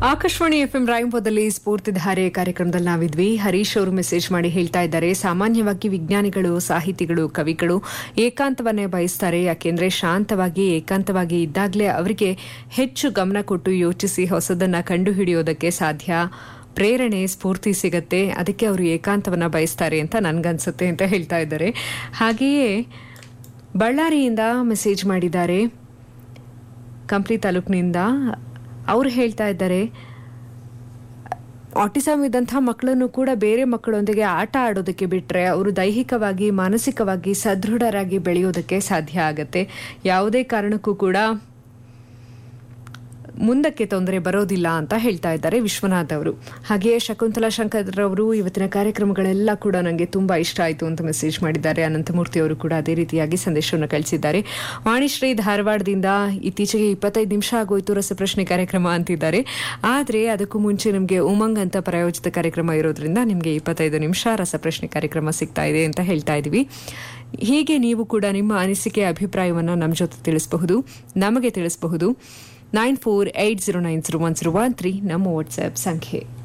Akashvani FM ರಾಯಂಪುರದಲ್ಲಿ ಸ್ಫೂರ್ತಿಧಾರೆ ಕಾರ್ಯಕ್ರಮದಲ್ಲಿ ನಾವಿದ್ವಿ ಹರೀಶ್ ಅವರು message ಮಾಡಿ ಹೇಳ್ತಾ ಇದ್ದಾರೆ ಸಾಮಾನ್ಯವಾಗಿ ವಿಜ್ಞಾನಿಗಳು ಸಾಹಿತಿಗಳು ಕವಿಗಳು ಏಕಾಂತವನ್ನೇ ಬಯಸ್ತಾರೆ ಯಾಕೆಂದ್ರೆ ಶಾಂತವಾಗಿ ಏಕಾಂತವಾಗಿ ಇದ್ದಾಗಲೇ ಅವರಿಗೆ ಹೆಚ್ಚು ಗಮನ ಕೊಟ್ಟು ಯೋಚಿಸಿ ಹೊಸದನ್ನ ಕಂಡುಹಿಡಿಯೋದಕ್ಕೆ ಸಾಧ್ಯ ಪ್ರೇರಣೆ ಸ್ಫೂರ್ತಿ ಸಿಗತ್ತೆ ಅದಕ್ಕೆ ಅವರು ಏಕಾಂತವನ್ನ ಬಯಸ್ತಾರೆ ಅಂತ ನನ್ಗನ್ಸುತ್ತೆ ಅಂತ ಹೇಳ್ತಾ ಇದ್ದಾರೆ ಹಾಗೆಯೇ ಬಳ್ಳಾರಿಯಿಂದ ಮೆಸೇಜ್ ಮಾಡಿದ್ದಾರೆ ಕಂಪ್ಲಿ ತಾಲೂಕಿನಿಂದ ಅವ್ರು ಹೇಳ್ತಾ ಇದ್ದಾರೆ ಆಟಿಸಮ್ ಇದ್ದಂಥ ಮಕ್ಕಳನ್ನು ಕೂಡ ಬೇರೆ ಮಕ್ಕಳೊಂದಿಗೆ ಆಟ ಆಡೋದಕ್ಕೆ ಬಿಟ್ಟರೆ ಅವರು ದೈಹಿಕವಾಗಿ ಮಾನಸಿಕವಾಗಿ ಸದೃಢರಾಗಿ ಬೆಳೆಯೋದಕ್ಕೆ ಸಾಧ್ಯ ಆಗತ್ತೆ ಯಾವುದೇ ಕಾರಣಕ್ಕೂ ಕೂಡ ಮುಂದಕ್ಕೆ ತೊಂದರೆ ಬರೋದಿಲ್ಲ ಅಂತ ಹೇಳ್ತಾ ಇದ್ದಾರೆ ವಿಶ್ವನಾಥ್ ಅವರು ಹಾಗೆಯೇ ಶಕುಂತಲಾ ಶಂಕರ್ ಅವರು ಇವತ್ತಿನ ಕಾರ್ಯಕ್ರಮಗಳೆಲ್ಲ ಕೂಡ ನನಗೆ ತುಂಬಾ ಇಷ್ಟ ಆಯಿತು ಅಂತ ಮೆಸೇಜ್ ಮಾಡಿದ್ದಾರೆ ಅನಂತಮೂರ್ತಿ ಅವರು ಕೂಡ ಅದೇ ರೀತಿಯಾಗಿ ಸಂದೇಶವನ್ನು ಕಳಿಸಿದ್ದಾರೆ ವಾಣಿಶ್ರೀ ಧಾರವಾಡದಿಂದ ಇತ್ತೀಚೆಗೆ ಇಪ್ಪತ್ತೈದು ನಿಮಿಷ ಆಗೋಯ್ತು ರಸಪ್ರಶ್ನೆ ಕಾರ್ಯಕ್ರಮ ಅಂತಿದ್ದಾರೆ ಆದರೆ ಅದಕ್ಕೂ ಮುಂಚೆ ನಿಮಗೆ ಉಮಂಗ್ ಅಂತ ಪ್ರಾಯೋಜಿತ ಕಾರ್ಯಕ್ರಮ ಇರೋದ್ರಿಂದ ನಿಮಗೆ ಇಪ್ಪತ್ತೈದು ನಿಮಿಷ ರಸಪ್ರಶ್ನೆ ಕಾರ್ಯಕ್ರಮ ಸಿಗ್ತಾ ಇದೆ ಅಂತ ಹೇಳ್ತಾ ಇದ್ದೀವಿ ಹೀಗೆ ನೀವು ಕೂಡ ನಿಮ್ಮ ಅನಿಸಿಕೆ ಅಭಿಪ್ರಾಯವನ್ನು ನಮ್ಮ ಜೊತೆ ತಿಳಿಸಬಹುದು ನಮಗೆ ತಿಳಿಸಬಹುದು nine four eight zero nine zero one zero one three ನಮ್ಮ ವಾಟ್ಸ್ಆ್ಯಪ್ ಸಂಖ್ಯೆ